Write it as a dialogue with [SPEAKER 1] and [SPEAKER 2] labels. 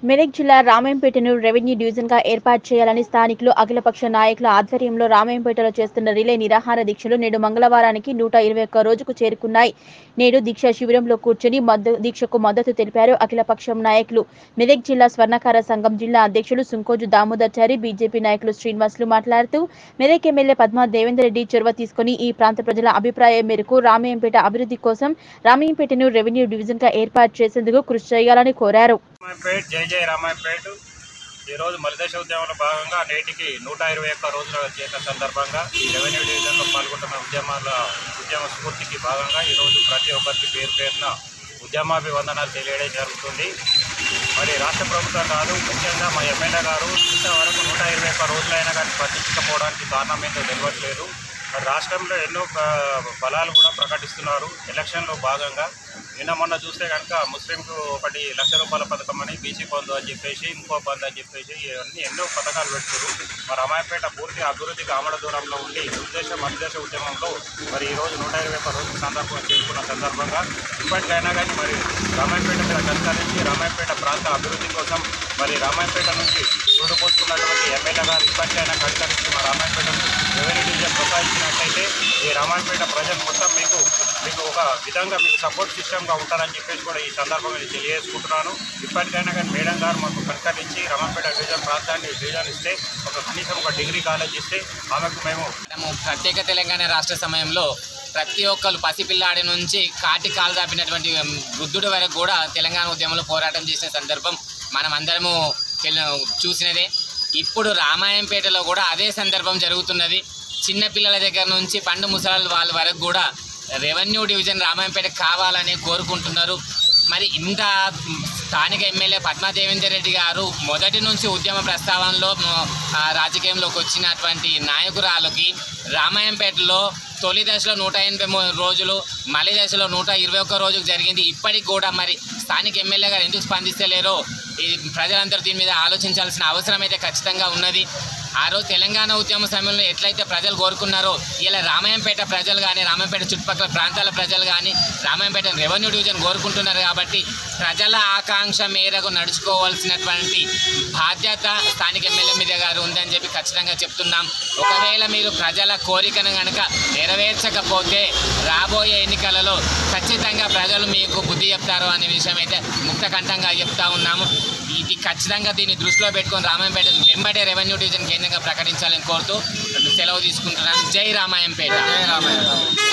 [SPEAKER 1] మెదక్ జిల్లా రామాయంపేటను revenue division గా ఏర్పాటు చేయాలని స్థానికులు అఖిలపక్ష నాయకుల ఆధ్వర్యంలో రామాయంపేటలో చేస్తున్న రిలే నిరాహార దీక్షలు నేడు మంగళవారానికి నూట ఇరవై ఒక్క రోజుకు చేరుకున్నాయి నేడు దీక్ష శిబిరంలో కూర్చొని మద్ద- దీక్షకు మద్దతు తెలిపారు అఖిలపక్షం నాయకులు మెదక్ జిల్లా స్వర్ణకార సంఘం జిల్లా అధ్యక్షులు సుంకోజు దామోదర్చారి బీజేపీ నాయకులు శ్రీనివాసులు మాట్లాడుతూ మెదక్ ఎమ్మెల్యే పద్మా దేవేందర్ రెడ్డి చొరవ తీసుకుని ఈ ప్రాంత ప్రజల అభిప్రాయం మేరకు రామాయంపేట అభివృద్ధి కోసం రామాయంపేటను రెవెన్యూ డివిజన్ గా ఏర్పాటు చేసేందుకు కృషి చేయాలని కోరారు
[SPEAKER 2] రామాయపేట్ జై జై రామాయపేట్ ఈరోజు మలిదశ ఉద్యమంలో భాగంగా నేటికి నూట ఇరవై ఒక్క రోజుల చేసిన సందర్భంగా ఈ రెవెన్యూ డివిజన్లో పాల్గొంటున్న ఉద్యమాల ఉద్యమ స్ఫూర్తికి భాగంగా ఈరోజు ప్రతి ఒక్కరికి పేరు పేరున ఉద్యమాభివందనాలు తెలియడం జరుగుతుంది మరి రాష్ట్ర ప్రభుత్వం కాదు ముఖ్యంగా మా ఎమ్మెల్యే గారు ఇంతవరకు నూట ఇరవై ఒక్క రోజులైనా కానీ స్పందించకపోవడానికి కారణం ఏంటో తెలియట్లేదు మరి రాష్ట్రంలో ఎన్నో ప- ఫలాలు కూడా ప్రకటిస్తున్నారు ఎలక్షన్లో భాగంగా నిన్న మొన్న చూస్తే కనుక ముస్లింకు ఒకటి లక్ష రూపాయల పథకం అని బీసీ బంధు అని చెప్పేసి ఇంకో బంధు అని చెప్పేసి ఇవన్నీ ఎన్నో పథకాలు పెడుతున్నారు మరి అమాయపేట పూర్తి అభివృద్ధికి ఆమడ దూరంలో ఉండి ఉద్దేశ మధ్యదేశ ఉద్యమంలో మరి ఈ రోజు నూట ఇరవై ఒక్క రోజుల సందర్భంగా చేరుకున్న సందర్భంగా ఇప్పటికైనా కానీ మరి రామాయపేట మీద కష్టాలించి రామాయపేట ప్రాంత అభివృద్ధి కోసం మరి రామాయపేట నుంచి చూడపోతున్నటువంటి ఎమ్మెల్యే గారు ఇప్పటికైనా కష్టాలించి మా రామాయపేటను రెవెన్యూ డివిజన్ కొనసాగించినట్టయితే ఈ రామాయపేట ప్రజలు మొత్తం మీకు మీకు ఒక విధంగా మీకు సపోర్ట్ సిస్టమ్గా ఉంటారని చెప్పేసి కూడా ఈ సందర్భంగా నేను తెలియజేసుకుంటున్నాను ఇప్పటికైనా కానీ మేడం గారు మాకు కనకరించి రామాయపేట డివిజన్ ప్రాంతాన్ని డివిజన్ ఇస్తే ఒక కనీసం ఒక డిగ్రీ కాలేజ్ ఇస్తే ఆమెకు మేము
[SPEAKER 3] మనము ప్రత్యేక తెలంగాణ రాష్ట్ర సమయంలో ప్రతి ఒక్కరు పసిపిల్లాడి నుంచి కాటి కాలు దాపినటువంటి ఉమ్, వృద్ధుడి వరకు కూడా తెలంగాణ ఉద్యమంలో పోరాటం చేసిన సందర్భం మనం అందరము తెల- చూసినదే ఇప్పుడు రామాయంపేటలో కూడా అదే సందర్భం జరుగుతున్నది చిన్న పిల్లల దగ్గర నుంచి పండు ముసలాల వాళ్ళ వరకు కూడా రెవెన్యూ డివిజన్ రామాయంపేట కావాలని కోరుకుంటున్నారు మరి ఇంత స్థానిక ఎమ్మెల్యే పద్మా దేవేందర్ రెడ్డి గారు మొదటి నుంచి ఉద్యమ ప్రస్తావనలో మ, ఆ, రాజకీయంలోకి వచ్చినటువంటి నాయకురాలకి రామాయంపేటలో తొలి దశలో నూట ఎనభై మూడు రోజులు మలి దశలో నూట ఇరవై ఒక్క రోజుకు జరిగింది ఇప్పటికి కూడా మరి స్థానిక ఎమ్మెల్యే గారు ఎందుకు స్పందిస్తలేరో ఈ ప్రజలందరూ దీని మీద ఆలోచించాల్సిన అవసరం అయితే ఖచ్చితంగా ఉన్నది ఆ రోజు తెలంగాణ ఉద్యమ సమయంలో ఎట్లయితే ప్రజలు కోరుకున్నారో ఇలా రామాయంపేట ప్రజలు కానీ రామాయంపేట చుట్టుపక్కల ప్రాంతాల ప్రజలు కానీ రామాయంపేట రెవెన్యూ డివిజన్ కోరుకుంటున్నారు కాబట్టి ప్రజల ఆకాంక్ష మేరకు నడుచుకోవాల్సినటువంటి బాధ్యత స్థానిక ఎమ్మెల్యే మీద గారు ఉందని చెప్పి ఖచ్చితంగా చెప్తున్నాం ఒకవేళ మీరు ప్రజల కోరికను కనుక నెరవేర్చకపోతే రాబోయే ఎన్నికలలో ఖచ్చితంగా ప్రజలు మీకు బుద్ధి చెప్తారు అనే విషయం అయితే ముక్తకంఠంగా చెప్తా ఉన్నాము ఇది ఖచ్చితంగా దీన్ని దృష్టిలో పెట్టుకొని రామాయంపేట వెంబడే రెవెన్యూ డివిజన్ కేంద్రంగా ప్రకటించాలని కోరుతూ సెలవు తీసుకుంటున్నాను జై రామాయంపేట
[SPEAKER 4] జై రామాయణ